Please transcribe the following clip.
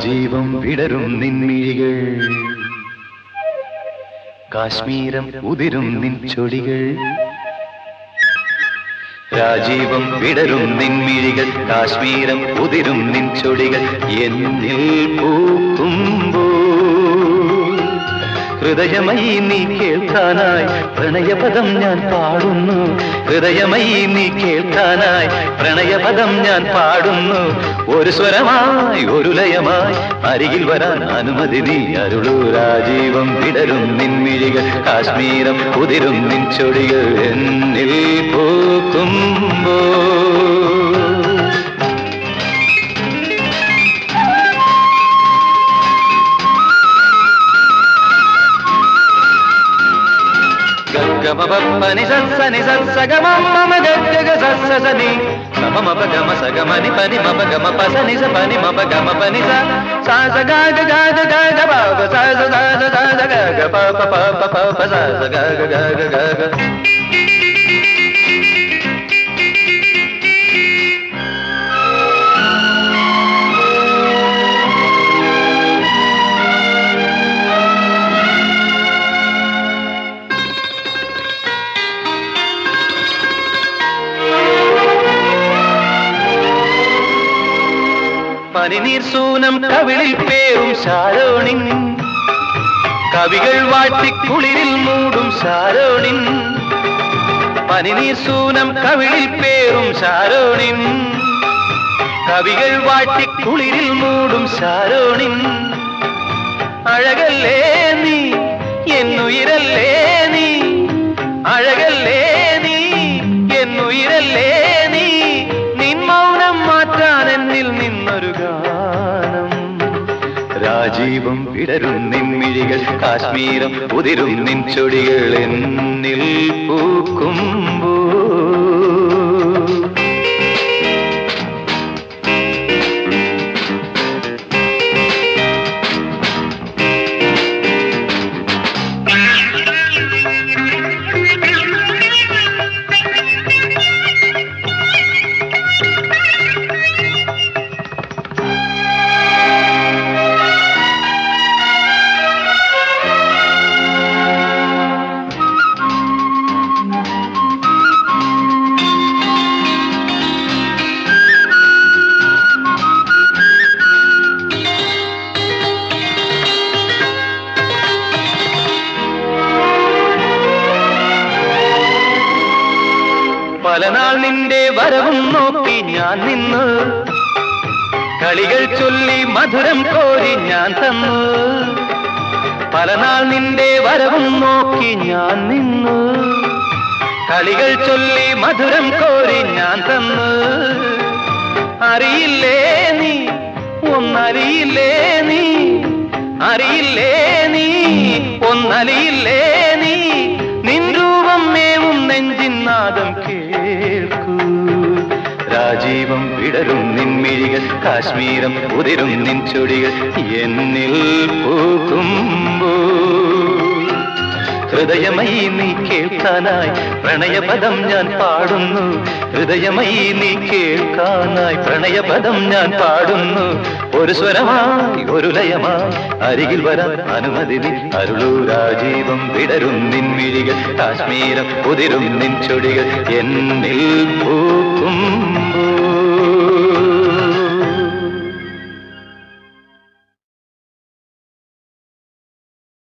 രാജീവം വിടരും നിൻമിഴികൾ കാശ്മീരം ഉതിരും നിൻ ചൊടികൾ രാജീവം വിടരും നിൻമിഴികൾ കാശ്മീരം ഉതിരും നിൻ ചൊടികൾ എന്നിൽ പൂക്കുമ്പോ ഹൃദയമയി നീ കേൾക്കാനായി പ്രണയപദം ഞാൻ പാടുന്നു ഹൃദയമയി നീ കേൾക്കാനായി പ്രണയപദം ഞാൻ പാടുന്നു ഒരു സ്വരമായി ഒരു ലയമായി അരികിൽ വരാൻ അനുമതി നീ അരുളൂ രാജീവം വിടരും നിൻമിഴികൾ കാശ്മീരം ഉതിരും നിൻ ചൊടികൾ എന്നിൽ പൂക്കുമ്പോ గమపని సని సగమ గగ సని సమమ గమ సగమని పని మప గమ పసని స పని మప గమ పని స సా స గ గ గ గ గ గ ప ప సా స సా స సా స గ గ ప ప ప ప ప ప సా స గ గ గ గ గ గ പനിനീർ സൂനം കവിളിൽ പേരും ശാരോണിൻ കവികൾ വാഴ്ത്തി കുളിരിൽ മൂടും ശാരോണിൻ പനിനീർ സൂനം കവിളിൽ പേരും ശാരോണിൻ കവികൾ വാഴ്ത്തി കുളിരിൽ മൂടും ശാരോണിൻ അഴകല്ലേ നീ എന്നുയിരല്ലേ നീ അഴകല്ലേ നീ എന്നുയിരല്ലേ നീ നിൻ മൗനം മാറ്റാൻ എന്നിൽ നിന്നൊരു ഗാനം രാജീവം വിടരും നിൻമിഴികൾ കാശ്മീരം ഉതിരും നിൻ ചൊടികൾ എന്നിൽ പൂക്കുമ്പോ പലനാൾ നിന്റെ വരവും നോക്കി ഞാൻ നിന്ന് കളികൾ ചൊല്ലി മധുരം കോരി ഞാൻ തന്നു പലനാൾ നിന്റെ വരവും നോക്കി ഞാൻ നിന്നു കളികൾ ചൊല്ലി മധുരം കോരി ഞാൻ തന്നു അറിയില്ലേ നീ ഒന്നറിയില്ലേ നീ അറിയില്ലേ നീ ഒന്നറിയില്ലേ നീ നിൻ രൂപം മേവും നെഞ്ചിൻ നാദം കേൾക്കൂ രാജീവം വിടരും നിൻമിഴികൾ കാശ്മീരം ഉതിരും നിൻ ചൊടികൾ എന്നിൽ പൂക്കുമ്പോ ഹൃദയമയി നീ കേൾക്കാനായി പ്രണയപദം ഞാൻ പാടുന്നു ഹൃദയമയി നീ കേൾക്കാനായി പ്രണയപദം ഞാൻ പാടുന്നു ഒരു സ്വരമായി ഒരു ലയമായി അരികിൽ വരാൻ അനുമതി നീ അരുളൂ രാജീവം വിടരും നിൻമിഴികൾ കാശ്മീരം ഉതിരും നിൻ ചൊടികൾ എന്നിൽ പൂക്കും